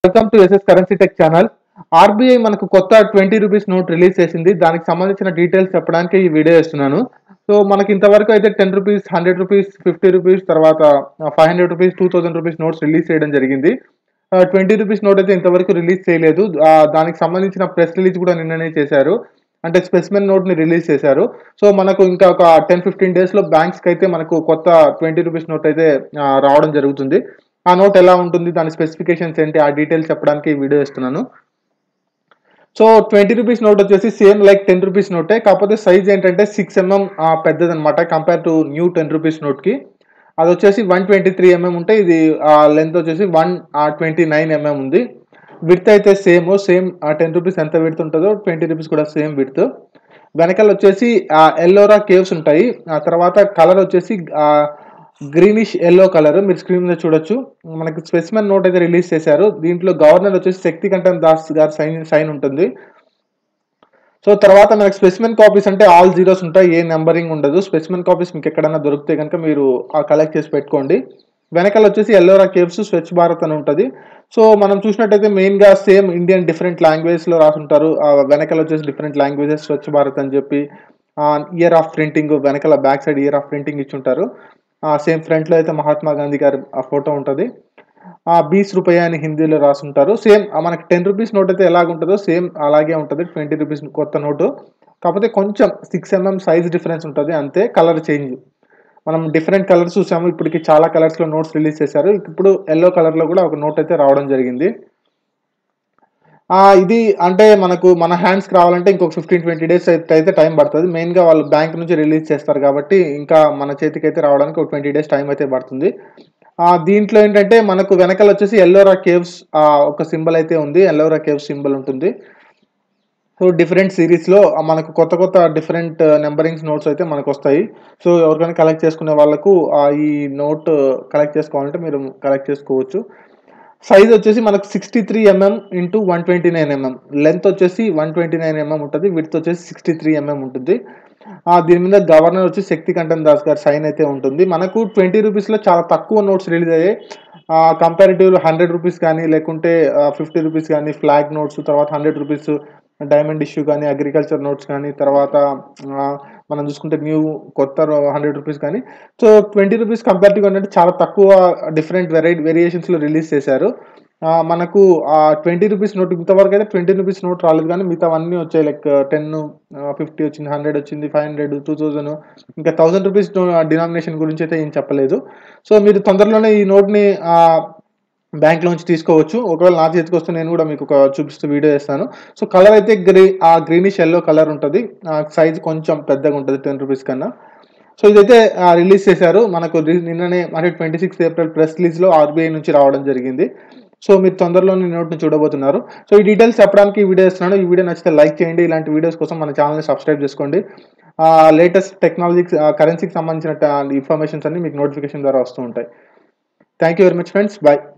welcome to SS currency tech channel RBI మనకు కొత్త twenty rupees note release చేసింది దానికి సంబంధించిన డీటెయిల్స్ చెప్పడానికి ఈ వీడియో ఇస్తున్నాను సో మనకి ఇంతవరకు అయితే ten rupees hundred rupees fifty rupees తర్వాత five hundred rupees two thousand rupees notes release చేయడం జరిగింది ట్వంటీ రూపీస్ నోట్ అయితే ఇంతవరకు రిలీజ్ చేయలేదు ఆ, దానికి సంబంధించిన ప్రెస్ రిలీజ్ కూడా నిన్ననే చేశారు అంటే స్పెసిమెన్ నోట్ ని రిలీజ్ చేశారు సో మనకు ఇంకా ఒక టెన్ ఫిఫ్టీన్ డేస్ లో బ్యాంక్స్ కి అయితే మనకు కొత్త ట్వంటీ రూపీస్ నోట్ అయితే ఆ, రావడం జరుగుతుంది ఆ నోట్ ఎలా ఉంటుంది దాని స్పెసిఫికేషన్స్ ఏంటి ఆ డీటెయిల్స్ చెప్పడానికి ఈ వీడియో ఇస్తున్నాను సో ట్వంటీ రూపీస్ నోట్ వచ్చేసి సేమ్ లైక్ టెన్ రూపీస్ నోటే కాకపోతే సైజ్ ఏంటంటే సిక్స్ ఎంఎం పెద్దదనమాట compare to new ten rupees నోట్కి అది వచ్చేసి వన్ ట్వంటీ త్రీ ఎంఎం ఉంటే ఇది లెంత్ వచ్చేసి వన్ ట్వంటీ నైన్ ఎంఎం ఉంది విడ్త్ అయితే సేమ్ సేమ్ టెన్ రూపీస్ ఎంత విడ్త్ ఉంటుందో ట్వంటీ రూపీస్ కూడా సేమ్ విడ్త్ వెనకాల వచ్చేసి ఎల్లోరా కేవ్స్ ఉంటాయి ఆ తర్వాత కలర్ వచ్చేసి గ్రీనిష్ ఎల్లో కలర్ మీరు స్క్రీన్ మీద చూడొచ్చు మనకి స్పెసిమెన్ నోట్ అయితే రిలీజ్ చేశారు దీంట్లో గవర్నర్ వచ్చేసి శక్తి కంఠన్ దాస్ గారి సైన్ సైన్ ఉంటుంది సో తర్వాత మనకి స్పెసిమెన్ కాపీస్ అంటే ఆల్ జీరోస్ ఉంటాయి ఏ నెంబరింగ్ ఉండదు స్పెసిమెన్ కాపీస్ మీకు ఎక్కడైనా దొరికితే కనుక మీరు కలెక్ట్ చేసి పెట్టుకోండి వెనకాల వచ్చేసి ఎల్లోరా కేవ్స్ స్వచ్ఛ భారత్ అని ఉంటుంది సో మనం చూసినట్టయితే మెయిన్ గా సేమ్ ఇండియన్ డిఫరెంట్ లాంగ్వేజ్ లో రాసుంటారు ఆ వెనకాల వచ్చేసి డిఫరెంట్ లాంగ్వేజెస్ స్వచ్ఛ భారత్ అని చెప్పి ఇయర్ ఆఫ్ ప్రింటింగ్ వెనకాల back side year of printing ఇచ్చుంటారు సేమ్ ఫ్రంట్ లో అయితే మహాత్మా గాంధీ గారి ఫోటో ఉంటుంది ఆ బీస్ రూపాయి అని హిందీలో రాసుంటారు సేమ్ మనకి టెన్ రూపీస్ నోట్ అయితే ఎలాగ ఉంటుందో సేమ్ అలాగే ఉంటుంది ట్వంటీ రూపీస్ కొత్త నోటు కాకపోతే కొంచెం సిక్స్ ఎంఎం సైజ్ డిఫరెన్స్ ఉంటుంది అంతే కలర్ చేంజ్ మనం డిఫరెంట్ కలర్స్ చూసాము ఇప్పటికి చాలా కలర్స్ లో నోట్స్ రిలీజ్ చేశారు ఇప్పుడు ఎల్లో కలర్ లో కూడా ఒక నోట్ అయితే రావడం జరిగింది ఆ, ఇది అంటే మనకు మన హ్యాండ్స్కి రావాలంటే ఇంకొక ఫిఫ్టీన్ ట్వంటీ డేస్ అయితే అయితే టైం పడుతుంది మెయిన్గా వాళ్ళు బ్యాంక్ నుంచి రిలీజ్ చేస్తారు కాబట్టి ఇంకా మన చేతికి అయితే రావడానికి ఒక ట్వంటీ డేస్ టైం అయితే పడుతుంది ఆ, దీంట్లో ఏంటంటే మనకు వెనకాల వచ్చేసి ఎల్లోరా కేవ్స్ ఒక సింబల్ అయితే ఉంది ఎల్లోరా కేవ్స్ సింబల్ ఉంటుంది సో డిఫరెంట్ సిరీస్లో మనకు కొత్త కొత్త డిఫరెంట్ నెంబరింగ్స్ నోట్స్ అయితే మనకు వస్తాయి సో ఎవరికైనా కలెక్ట్ చేసుకునే వాళ్ళకు ఆ, ఈ నోట్ కలెక్ట్ చేసుకోవాలంటే మీరు కలెక్ట్ చేసుకోవచ్చు సైజ్ వచ్చేసి మనకు sixty three MM into one twenty nine MM length వచ్చేసి వన్ ట్వంటీ నైన్ ఎంఎం ఉంటుంది విడ్త్ వచ్చేసి సిక్స్టీ త్రీ ఎంఎం ఉంటుంది ఆ, దీని మీద గవర్నర్ వచ్చి శక్తి కంఠన్ దాస్ గారి సైన్ అయితే ఉంటుంది మనకు ట్వంటీ రూపీస్లో చాలా తక్కువ నోట్స్ రిలీజ్ అయ్యాయి కంపారిటివ్ హండ్రెడ్ రూపీస్ కానీ లేకుంటే ఫిఫ్టీ రూపీస్ కానీ ఫ్లాగ్ నోట్స్ తర్వాత హండ్రెడ్ రూపీస్ డైమండ్ ఇష్యూ కానీ అగ్రికల్చర్ నోట్స్ కానీ తర్వాత ఆ, మనం చూసుకుంటే న్యూ కొత్త హండ్రెడ్ రూపీస్ కానీ సో ట్వంటీ రూపీస్ కంపారిటివ్ అంటే చాలా తక్కువ డిఫరెంట్ వెరైటీ వేరియేషన్స్లో రిలీజ్ చేశారు ఆ, మనకు ఆ ట్వంటీ రూపీస్ నోట్ ఇంతవరకు అయితే ట్వంటీ రూపీస్ నోట్ రాలేదు కానీ మిగతా అన్నీ వచ్చాయి లైక్ టెన్ ఫిఫ్టీ వచ్చింది హండ్రెడ్ వచ్చింది ఫైవ్ హండ్రెడ్ టూ థౌజండ్ ఇంకా థౌసండ్ రూపీస్ డినామినేషన్ గురించి అయితే ఏం చెప్పలేదు సో మీరు తొందరలోనే ఈ నోట్ని బ్యాంక్ లోంచి తీసుకోవచ్చు ఒకవేళ నా చేతికి వస్తే నేను కూడా మీకు ఒక చూపిస్తూ వీడియో చేస్తాను సో కలర్ అయితే గ్రీ ఆ గ్రీనిష్ ఎల్లో కలర్ ఉంటుంది సైజ్ కొంచెం పెద్దగా ఉంటుంది టెన్ రూపీస్ కన్నా సో ఇదైతే రిలీజ్ చేశారు మనకు రి- నిన్ననే అంటే twenty six April press release లో ఆర్బీఐ నుంచి రావడం జరిగింది సో మీరు తొందరలోనే నోట్ని చూడబోతున్నారు సో ఈ డీటెయిల్స్ చెప్పడానికి ఈ వీడియో ఇస్తున్నాను ఈ వీడియో నచ్చితే లైక్ చేయండి ఇలాంటి వీడియోస్ కోసం మన ఛానల్ని సబ్స్క్రైబ్ చేసుకోండి లేటెస్ట్ టెక్నాలజీ కరెన్సీకి సంబంధించిన ఇన్ఫర్మేషన్స్ అన్ని మీకు నోటిఫికేషన్ ద్వారా వస్తూ ఉంటాయి thank you very much friends bye